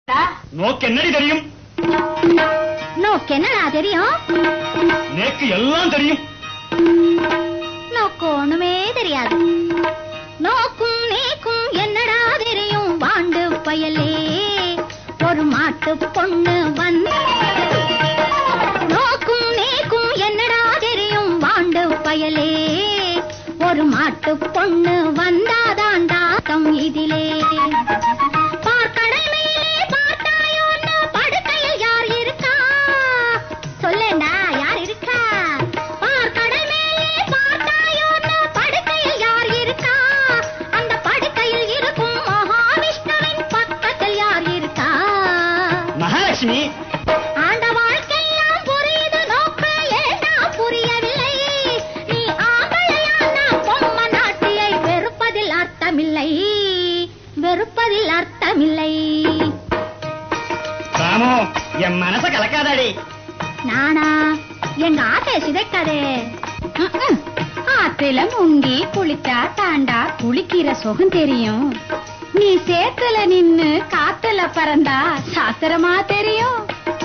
நோக்கு என்னடி தெரியும் நோக்கு என்னடா தெரியும் நேக்கு எல்லாம் தெரியும் நோக்கு ஒண்ணுமே தெரியாது நோக்கும் நீக்கும் என்னடா தெரியும் வாண்டு பயலே ஒரு மாட்டு பொண்ணு வந்து நோக்கும் நீக்கும் என்னடா தெரியும் வாண்டு பயலே ஒரு மாட்டு பொண்ணு வந்தாதாண்டா தம் இதிலே பார்க்கடல் மேலே பார்த்தாயோன்னு படுக்கையில் யார் இருக்கா சொல்லேண்டா யார் இருக்கா பார்க்கடல் மேலே பார்த்தாயோன்னு படுக்கையில் யார் இருக்கா அந்த படுக்கையில் இருக்கும் மகாவிஷ்ணுவின் பக்கத்தில் யார் இருக்கா மகாலட்சுமி ஆண்ட வாழ்க்கையெல்லாம் புரியுது நோக்கு ஏண்டா புரியவில்லை நீ ஆம்பளையான பொம்ம நாட்டியை வெறுப்பதில் அர்த்தமில்லை வெறுப்பதில் அர்த்தமில்லை ராமு என் மனச கலக்காதாடி நானா எங்க ஆசை சிதைக்காதே ம்ம். ஆத்துல முங்கி குளிச்சா தாண்டா குளிக்கிற சுகம் தெரியும் நீ சேத்துல நின்னு காத்துல பறந்தா சாஸ்திரமா தெரியும்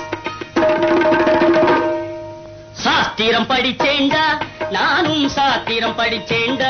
சாஸ்திரம் படிச்சேண்டா நானும் சாஸ்திரம் படிச்சேண்டா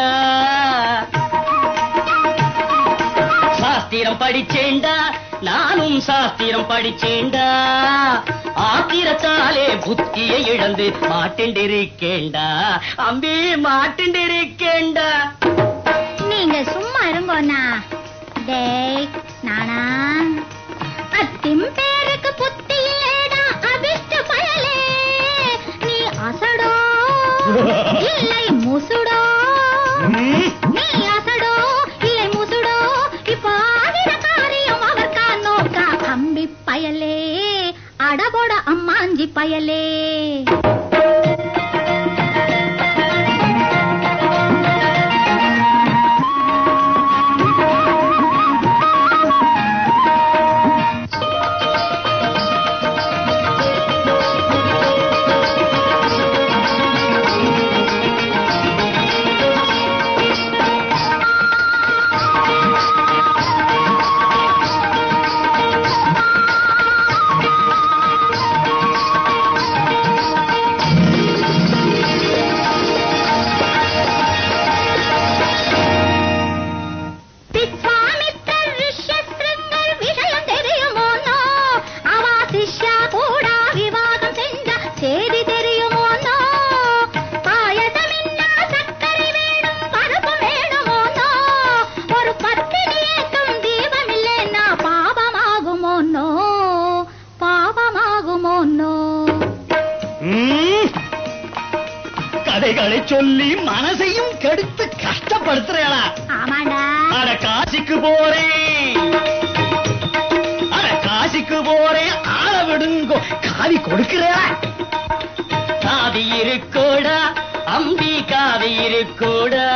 சாஸ்திரம் படிச்சேண்டா நானும் சாஸ்திரம் படிச்சேண்டா ஆத்திரத்தாலே புத்தியை இழந்து மாட்டிண்டிருக்கேண்டா அம்பி மாட்டிண்டிருக்கேண்டா நீங்க சும்மா இருங்கோண்ணா டேய் நானா அத்திம் பேருக்கு புத்தி இல்லடா அபிஷ்ட பயலே நீ அசடோ இல்லை முசுடோ ம், நீ அசடோ இல்லை முசுடோ இப்ப ஆகிற காரியம் அவர்க்கா நோக்கா அம்பி பயலே அடபோட அம்மாஞ்சி பயலே விஸ்வாமித்தர் ரிஷ்யஸ்ருங்கர் விஷயம் தெரியுமோனோ அவ சிஷ்யா கூட விவாகம் செஞ்ச செய்தி தெரியுமோனோ பாயசம் என்ன சர்க்கரை வேணும் பருப்பு வேணுமோனோ ஒரு பத்தினி ஏற்றும் தீபம் இல்லைன்னா பாவமாகுமோனோ பாவமாகுமோனோ ம். கதைகளை சொல்லி மனசையும் கெடுத்து கஷ்டப்படுத்துறா ஆமாடா அட காசிக்கு போறேன் அட காசிக்கு போறேன் ஆள விடுங்கோ காவி கொடுக்கிறா காவி இருக்கோடா அம்பி காவி இருக்கோடா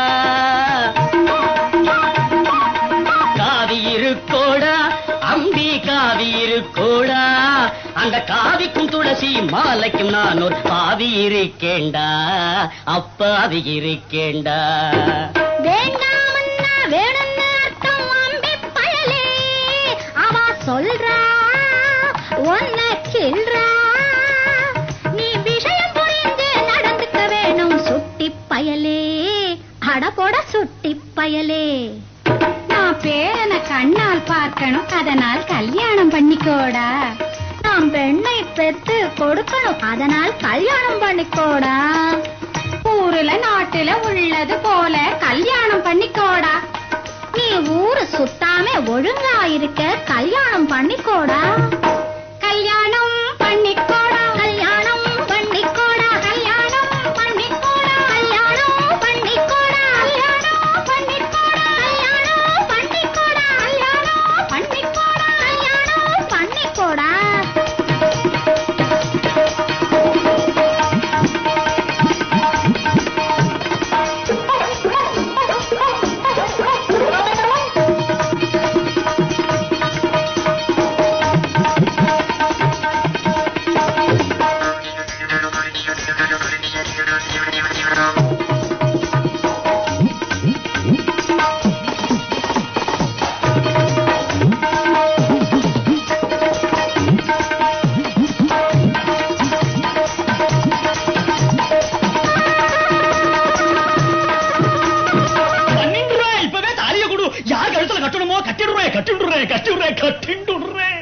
காவி இருக்கோடா அம்பி காவி இருக்கோடா அந்த காவிக்கும் துளசி மாலைக்கும் நான் ஒரு பாவி இருக்கேண்டா அப்பாவி இருக்கேண்டா வேண்டாமன்னா வேணும்னு அர்த்தம் அம்பி பயலே அவ சொல்றா உன்ன கில்றா நீ விஷயம் புரிந்து நடந்துக்க வேணும் சுட்டி பயலே அடபோட சுட்டி பயலே நான் பேரனை கண்ணால் பார்க்கணும் அதனால் கல்யாணம் பண்ணிக்கோடா நாம் பெண்ணை பெத்து கொடுக்கணும் அதனால் கல்யாணம் பண்ணிக்கோடா ஊருல நாட்டுல உள்ளது போல கல்யாணம் பண்ணிக்கோடா நீ ஊரு சுத்தாம ஒழுங்கா இருக்க கல்யாணம் பண்ணிக்கோடா கல்யாணம் பண்ணிக்கோடா கல்யாணம் பண்ணிக்கோடா கல்யாணம் பண்ணிக்கோடா கல்யாணம் பண்ணிக்கோடா கல்யாணம் பண்ணிக்கோடா கல்யாணம் பண்ணிக்கோடா கல்யாணம் பண்ணிக்கோடா கல்யாணம் பண்ணிக்கோடா கட்டிடுறேன் கட்டிடுறேன் கட்டிடுறேன் கட்டிடுறேன்